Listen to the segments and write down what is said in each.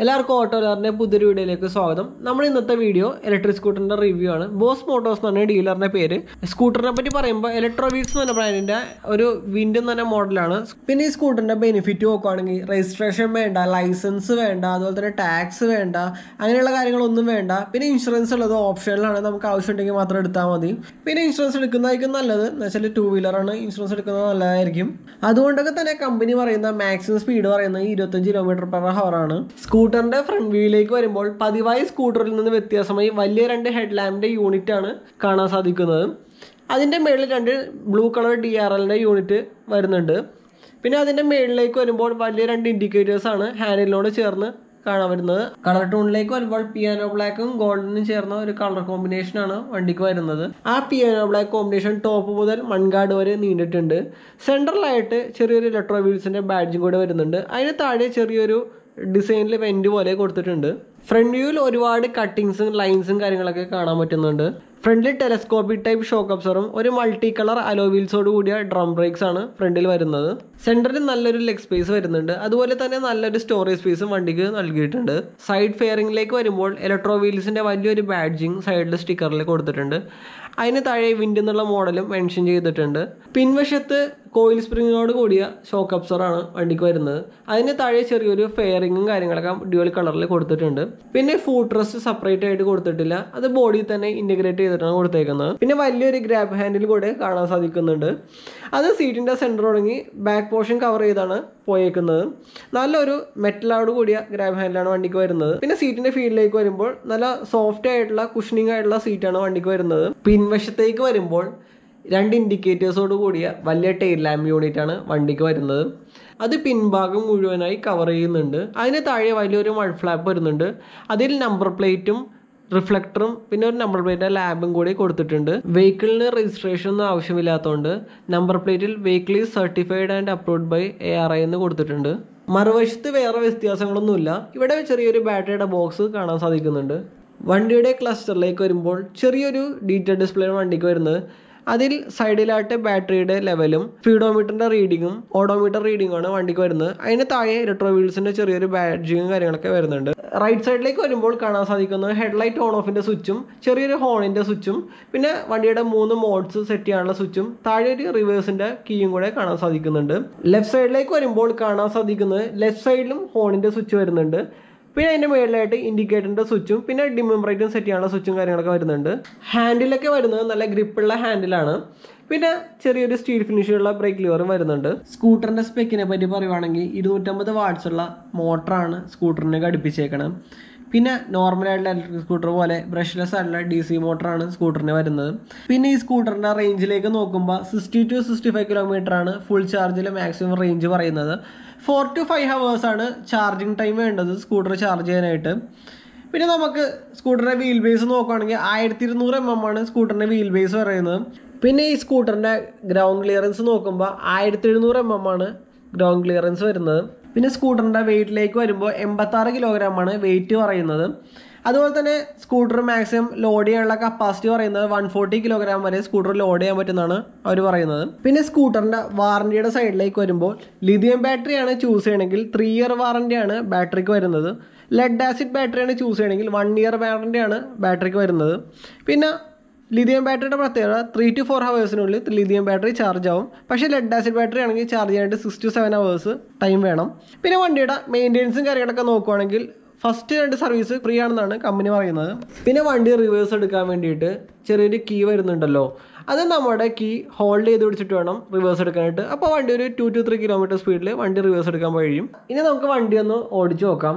എല്ലാവർക്കും ഓട്ടോലാറിൻ്റെ പുതിയൊരു വീഡിയോയിലേക്ക് സ്വാഗതം നമ്മൾ ഇന്നത്തെ വീഡിയോ ഇലക്ട്രിക് സ്കൂട്ടറിൻ്റെ റിവ്യൂ ആണ് ബോസ് മോട്ടോഴ്സ് എന്നാണ് ഡീലറിൻ്റെ പേര് സ്കൂട്ടറിനെ പറ്റി പറയുമ്പോൾ ഇലക്ട്രോവീക്സ് എന്ന് പറഞ്ഞ ബ്രാൻഡിൻ്റെ ഒരു വിൻഡ് എന്ന് പറഞ്ഞ മോഡലാണ് പിന്നെ ഈ സ്കൂട്ടറിൻ്റെ ബെനിഫിറ്റ് നോക്കുകയാണെങ്കിൽ രജിസ്ട്രേഷൻ വേണ്ട ലൈസൻസ് വേണ്ട അതുപോലെ തന്നെ ടാക്സ് വേണ്ട അങ്ങനെയുള്ള കാര്യങ്ങളൊന്നും വേണ്ട പിന്നെ ഇൻഷുറൻസ് ഉള്ളത് ഓപ്ഷനിലാണ് നമുക്ക് ആവശ്യമുണ്ടെങ്കിൽ മാത്രം എടുത്താൽ മതി പിന്നെ ഇൻഷുറൻസ് എടുക്കുന്നതായിരിക്കും നല്ലത് എന്ന് വെച്ചാൽ ടൂ വീലറാണ് ഇൻഷുറൻസ് എടുക്കുന്നത് നല്ലതായിരിക്കും അതുകൊണ്ടൊക്കെ തന്നെ കമ്പനി പറയുന്ന മാക്സിമം സ്പീഡ് പറയുന്നത് ഇരുപത്തഞ്ച് കിലോമീറ്റർ പെർ ഹവർ ആണ് സ്കൂട്ടറിന്റെ ഫ്രണ്ട് വ്യൂയിലേക്ക് വരുമ്പോൾ പതിവായി സ്കൂട്ടറിൽ നിന്ന് വ്യത്യാസമായി വലിയ രണ്ട് ഹെഡ് ലാമ്പിന്റെ യൂണിറ്റ് ആണ് കാണാൻ സാധിക്കുന്നത് അതിന്റെ മേളിൽ രണ്ട് ബ്ലൂ കളർ ഡി ആർ എല്ലിന്റെ യൂണിറ്റ് വരുന്നുണ്ട് പിന്നെ അതിന്റെ മേളിലേക്ക് വരുമ്പോൾ വലിയ രണ്ട് ഇൻഡിക്കേറ്റേഴ്സ് ആണ് ഹാൻഡിലിനോട് ചേർന്ന് കാണാൻ വരുന്നത് കളർ ടൂണിലേക്ക് വരുമ്പോൾ പിയാനോ ബ്ലാക്കും ഗോൾഡനും ചേർന്ന ഒരു കളർ കോമ്പിനേഷൻ ആണ് വണ്ടിക്ക് വരുന്നത് ആ പിയാനോ ബ്ലാക്ക് കോമ്പിനേഷൻ ടോപ്പ് മുതൽ മൺകാട് വരെ നീണ്ടിട്ടുണ്ട് സെൻട്രലായിട്ട് ചെറിയൊരു ഇലക്ട്രോ വീൽസിന്റെ ബാഡ്ജും കൂടെ വരുന്നുണ്ട് അതിന് താഴെ ചെറിയൊരു ഡിസൈനിൽ വെന്റ് പോലെ കൊടുത്തിട്ടുണ്ട് ഫ്രണ്ട് വ്യൂവിൽ ഒരുപാട് കട്ടിങ്സും ലൈൻസും കാര്യങ്ങളൊക്കെ കാണാൻ പറ്റുന്നുണ്ട് ഫ്രണ്ടിൽ ടെലസ്കോപ്പിക് ടൈപ്പ് ഷോക്ക് അബ്സറും ഒരു മൾട്ടി കളർ അലോ വീൽസോട് കൂടിയ ഡ്രം ബ്രേക്സ് ആണ് ഫ്രണ്ടിൽ വരുന്നത് സെന്ററിൽ നല്ലൊരു ലെഗ് സ്പേസ് വരുന്നുണ്ട് അതുപോലെ തന്നെ നല്ലൊരു സ്റ്റോറേജ് സ്പേസും വണ്ടിക്ക് നൽകിയിട്ടുണ്ട് സൈഡ് ഫെയറിംഗിലേക്ക് വരുമ്പോൾ ഇലക്ട്രോ വീൽസിന്റെ വലിയൊരു ബാഡ്ജിങ് സൈഡിൽ സ്റ്റിക്കറിൽ കൊടുത്തിട്ടുണ്ട് അതിന് താഴെ വിൻഡ് എന്നുള്ള മോഡലും മെൻഷൻ ചെയ്തിട്ടുണ്ട് പിൻവശത്ത് കോയിൽ സ്പ്രിങ്ങിനോട് കൂടിയ ഷോക്ക് അബ്സറാണ് വണ്ടിക്ക് വരുന്നത് അതിന് താഴെ ചെറിയൊരു ഫെയറിങ്ങും കാര്യങ്ങളൊക്കെ ഡ്യുവൽ കളറിൽ കൊടുത്തിട്ടുണ്ട് പിന്നെ ഫുഡ് റെസ്റ്റ് സെപ്പറേറ്റ് ആയിട്ട് കൊടുത്തിട്ടില്ല അത് ബോഡിയിൽ തന്നെ ഇൻറ്റഗ്രേറ്റ് ചെയ്തിട്ടാണ് കൊടുത്തേക്കുന്നത് പിന്നെ വലിയൊരു ഗ്രാബ് ഹാൻഡിൽ കൂടെ കാണാൻ സാധിക്കുന്നുണ്ട് അത് സീറ്റിൻ്റെ സെൻറ്റർ തുടങ്ങി ബാക്ക് പോർഷൻ കവർ ചെയ്താണ് പോയേക്കുന്നത് നല്ലൊരു മെറ്റലോട് കൂടിയ ഗ്രാബ് ഹാൻഡിലാണ് വണ്ടിക്ക് വരുന്നത് പിന്നെ സീറ്റിന്റെ ഫീൽഡിലേക്ക് വരുമ്പോൾ നല്ല സോഫ്റ്റ് ആയിട്ടുള്ള കുഷനിങ് ആയിട്ടുള്ള സീറ്റാണ് വണ്ടിക്ക് വരുന്നത് പിൻവശത്തേക്ക് വരുമ്പോൾ രണ്ട് ഇൻഡിക്കേറ്റേഴ്സോട് കൂടിയ വലിയ ടെയിൽ ലാമ്പ് യൂണിറ്റ് ആണ് വണ്ടിക്ക് വരുന്നത് അത് പിൻഭാഗം മുഴുവനായി കവർ ചെയ്യുന്നുണ്ട് അതിന് താഴെ വലിയൊരു മഡ് ഫ്ലാപ്പ് വരുന്നുണ്ട് അതിൽ നമ്പർ പ്ലേറ്റും റിഫ്ലക്ടറും പിന്നെ ഒരു നമ്പർ പ്ലേറ്റ് ലാബും കൂടി കൊടുത്തിട്ടുണ്ട് വെഹിക്കിളിന് രജിസ്ട്രേഷൻ ഒന്നും ആവശ്യമില്ലാത്തതുകൊണ്ട് നമ്പർ പ്ലേറ്റിൽ vehicle is certified and approved by A R I എന്ന് കൊടുത്തിട്ടുണ്ട് മറുവശത്ത് വേറെ വ്യത്യാസങ്ങളൊന്നുമില്ല ഇവിടെ ചെറിയൊരു ബാറ്ററിയുടെ ബോക്സ് കാണാൻ സാധിക്കുന്നുണ്ട് വണ്ടിയുടെ ക്ലസ്റ്ററിലേക്ക് വരുമ്പോൾ ചെറിയൊരു ഡീറ്റെയിൽ ഡിസ്പ്ലേ വണ്ടിക്ക് വരുന്നത് അതിൽ സൈഡിലായിട്ട് ബാറ്ററിയുടെ ലെവലും സ്പീഡോമീറ്ററിന്റെ റീഡിങ്ങും ഓഡോമീറ്റർ റീഡിങ്ങും ആണ് വണ്ടിക്ക് വരുന്നത് അതിന് താഴെ ഇലക്ട്രോ വീൽസിന്റെ ചെറിയൊരു ബാഡ്ജിങ്ങും കാര്യങ്ങളൊക്കെ വരുന്നുണ്ട് റൈറ്റ് സൈഡിലേക്ക് വരുമ്പോൾ കാണാൻ സാധിക്കുന്നത് ഹെഡ്ലൈറ്റ് ഓൺ ഓഫിന്റെ സ്വിച്ചും ചെറിയൊരു ഹോണിന്റെ സ്വിച്ചും പിന്നെ വണ്ടിയുടെ മൂന്ന് മോഡ്സ് സെറ്റ് ചെയ്യാനുള്ള സ്വിച്ചും താഴെ ഒരു റിവേഴ്സിന്റെ കീയും കൂടെ കാണാൻ സാധിക്കുന്നുണ്ട് ലെഫ്റ്റ് സൈഡിലേക്ക് വരുമ്പോൾ കാണാൻ സാധിക്കുന്നത് ലെഫ്റ്റ് സൈഡിലും ഹോണിന്റെ സ്വിച്ച് വരുന്നുണ്ട് പിന്നെ അതിൻ്റെ മുകളിലായിട്ട് ഇൻഡിക്കേറ്ററിൻ്റെ സ്വിച്ചും പിന്നെ ഡിമ്മിം ബ്രൈറ്റും സെറ്റ് ചെയ്യാനുള്ള സ്വിച്ചും കാര്യങ്ങളൊക്കെ വരുന്നുണ്ട് ഹാൻഡിലൊക്കെ വരുന്നത് നല്ല ഗ്രിപ്പുള്ള ഹാൻഡിലാണ് പിന്നെ ചെറിയൊരു സ്റ്റീൽ ഫിനിഷുള്ള ബ്രേക്ക് ലിവറും വരുന്നുണ്ട് സ്കൂട്ടറിൻ്റെ സ്പെക്കിനെ പറ്റി പറയുവാണെങ്കിൽ ഇരുന്നൂറ്റമ്പത് വാട്ട്സ് ഉള്ള മോട്ടറാണ് സ്കൂട്ടറിനെ ഘടിപ്പിച്ചേക്കണം പിന്നെ നോർമലായിട്ടുള്ള ഇലക്ട്രിക് സ്കൂട്ടർ പോലെ ബ്രഷ്ലെസ് ആയിട്ടുള്ള ഡി സി മോട്ടറാണ് സ്കൂട്ടറിന് വരുന്നത് പിന്നെ ഈ സ്കൂട്ടറിൻ്റെ റേഞ്ചിലേക്ക് നോക്കുമ്പോൾ sixty two sixty five kilometre ആണ് ഫുൾ ചാർജിൽ മാക്സിമം റേഞ്ച് പറയുന്നത് ഫോർ ടു ഫൈവ് ഹവേഴ്സ് ആണ് ചാർജിങ് ടൈം വേണ്ടത് സ്കൂട്ടർ ചാർജ് ചെയ്യാനായിട്ട് പിന്നെ നമുക്ക് സ്കൂട്ടറിൻ്റെ വീൽ ബേസ് നോക്കുകയാണെങ്കിൽ ആയിരത്തി ഇരുന്നൂറ് എം എം ആണ് സ്കൂട്ടറിൻ്റെ വീൽ ബേസ് പറയുന്നത് പിന്നെ ഈ സ്കൂട്ടറിൻ്റെ ഗ്രൗണ്ട് ക്ലിയറൻസ് നോക്കുമ്പോൾ ആയിരത്തി എഴുന്നൂറ് എം എം ആണ് ഗ്രൗണ്ട് ക്ലിയറൻസ് വരുന്നത് പിന്നെ സ്കൂട്ടറിൻ്റെ വെയിറ്റിലേക്ക് വരുമ്പോൾ എൺപത്താറ് കിലോഗ്രാം ആണ് വെയിറ്റ് പറയുന്നത് അതുപോലെ തന്നെ സ്കൂട്ടർ മാക്സിമം ലോഡ് ചെയ്യാനുള്ള കപ്പാസിറ്റി പറയുന്നത് വൺ ഫോർട്ടി കിലോഗ്രാം വരെ സ്കൂട്ടർ ലോഡ് ചെയ്യാൻ പറ്റുന്നതാണ് അവർ പറയുന്നത് പിന്നെ സ്കൂട്ടറിൻ്റെ വാറണ്ടിയുടെ സൈഡിലേക്ക് വരുമ്പോൾ ലിഥിയം ബാറ്ററിയാണ് ചൂസ് ചെയ്യണമെങ്കിൽ ത്രീ ഇയർ വാറണ്ടിയാണ് ബാറ്ററിക്ക് വരുന്നത് ലെഡ് ആസിഡ് ബാറ്ററിയാണ് ചൂസ് ചെയ്യണമെങ്കിൽ വൺ ഇയർ വാറണ്ടിയാണ് ബാറ്ററിക്ക് വരുന്നത് പിന്നെ ലിഥിയം ബാറ്ററിയുടെ പ്രത്യേകത ത്രീ ടു ഫോർ ഹവേഴ്സിനുള്ളിൽ ലിഥിയം ബാറ്ററി ചാർജ് ആവും പക്ഷേ ലെഡ് ആസിഡ് ബാറ്ററി ആണെങ്കിൽ ചാർജ് ചെയ്യാനായിട്ട് six to seven hours time വേണം പിന്നെ വണ്ടിയുടെ മെയിൻ്റെനൻസും കാര്യങ്ങളൊക്കെ നോക്കുവാണെങ്കിൽ ഫസ്റ്റ് രണ്ട് സർവീസ് ഫ്രീ ആണെന്നാണ് കമ്പനി പറയുന്നത് പിന്നെ വണ്ടി റിവേഴ്സ് എടുക്കാൻ വേണ്ടിയിട്ട് ചെറിയൊരു കീ വരുന്നുണ്ടല്ലോ അത് നമ്മുടെ കീ ഹോൾഡ് ചെയ്ത് പിടിച്ചിട്ട് വേണം റിവേഴ്സ് എടുക്കാനായിട്ട് അപ്പോൾ വണ്ടി ഒരു ടു ടു ത്രീ കിലോമീറ്റർ സ്പീഡിൽ വണ്ടി റിവേഴ്സ് എടുക്കാൻ കഴിയും ഇനി നമുക്ക് വണ്ടി ഒന്ന് ഓടിച്ചു നോക്കാം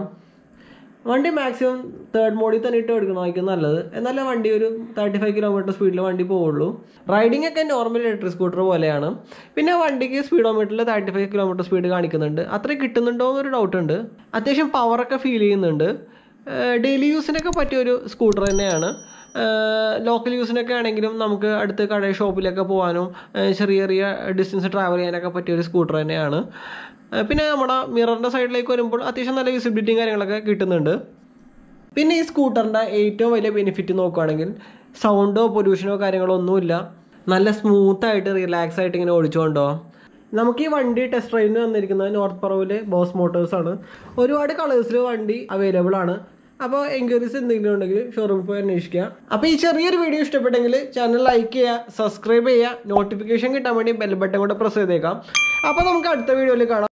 വണ്ടി മാക്സിമം തേർഡ് മോഡിൽ തന്നെ ഇട്ട് എടുക്കണമായിരിക്കും നല്ലത് എന്നാലേ വണ്ടി ഒരു തേർട്ടി ഫൈവ് കിലോമീറ്റർ സ്പീഡിൽ വണ്ടി പോവുള്ളൂ റൈഡിംഗ് ഒക്കെ നോർമൽ ഇലക്ട്രിക് സ്കൂട്ടർ പോലെയാണ് പിന്നെ വണ്ടിക്ക് സ്പീഡോമീറ്ററിൽ തേർട്ടി ഫൈവ് കിലോമീറ്റർ സ്പീഡ് കാണിക്കുന്നുണ്ട് അത്ര കിട്ടുന്നുണ്ടോ എന്നൊരു ഡൗട്ട് ഉണ്ട് അത്യാവശ്യം പവറൊക്കെ ഫീൽ ചെയ്യുന്നുണ്ട് ഡെയിലി യൂസിനൊക്കെ പറ്റിയ ഒരു സ്കൂട്ടർ തന്നെയാണ് ലോക്കൽ യൂസിനൊക്കെ ആണെങ്കിലും നമുക്ക് അടുത്ത് കട ഷോപ്പിലൊക്കെ പോകാനും ചെറിയ ചെറിയ ഡിസ്റ്റൻസ് ട്രാവൽ ചെയ്യാനൊക്കെ പറ്റിയ ഒരു സ്കൂട്ടർ തന്നെയാണ് പിന്നെ നമ്മുടെ മിററിൻ്റെ സൈഡിലേക്ക് വരുമ്പോൾ അത്യാവശ്യം നല്ല വിസിബിലിറ്റിയും കാര്യങ്ങളൊക്കെ കിട്ടുന്നുണ്ട് പിന്നെ ഈ സ്കൂട്ടറിൻ്റെ ഏറ്റവും വലിയ ബെനിഫിറ്റ് നോക്കുകയാണെങ്കിൽ സൗണ്ടോ പൊല്യൂഷനോ കാര്യങ്ങളോ ഒന്നുമില്ല നല്ല സ്മൂത്തായിട്ട് റിലാക്സ് ആയിട്ട് ഇങ്ങനെ ഓടിച്ചു കൊണ്ടുപോകാം നമുക്ക് ഈ വണ്ടി ടെസ്റ്റ് ഡ്രൈവിന് വന്നിരിക്കുന്നത് നോർത്ത് പറവിലെ ബോസ് മോട്ടോഴ്സ് ആണ് ഒരുപാട് കളേഴ്സിൽ വണ്ടി അവൈലബിൾ ആണ് അപ്പോൾ എൻക്വയറീസ് എന്തെങ്കിലും ഉണ്ടെങ്കിൽ ഷോറൂമിൽ പോയി അന്വേഷിക്കുക അപ്പോൾ ഈ ചെറിയൊരു വീഡിയോ ഇഷ്ടപ്പെട്ടെങ്കിൽ ചാനൽ ലൈക്ക് ചെയ്യുക സബ്സ്ക്രൈബ് ചെയ്യുക നോട്ടിഫിക്കേഷൻ കിട്ടാൻ വേണ്ടി ബെൽ ബട്ടൺ കൂടെ പ്രസ് ചെയ്തേക്കാം അപ്പോൾ നമുക്ക് അടുത്ത വീഡിയോയിൽ കാണാം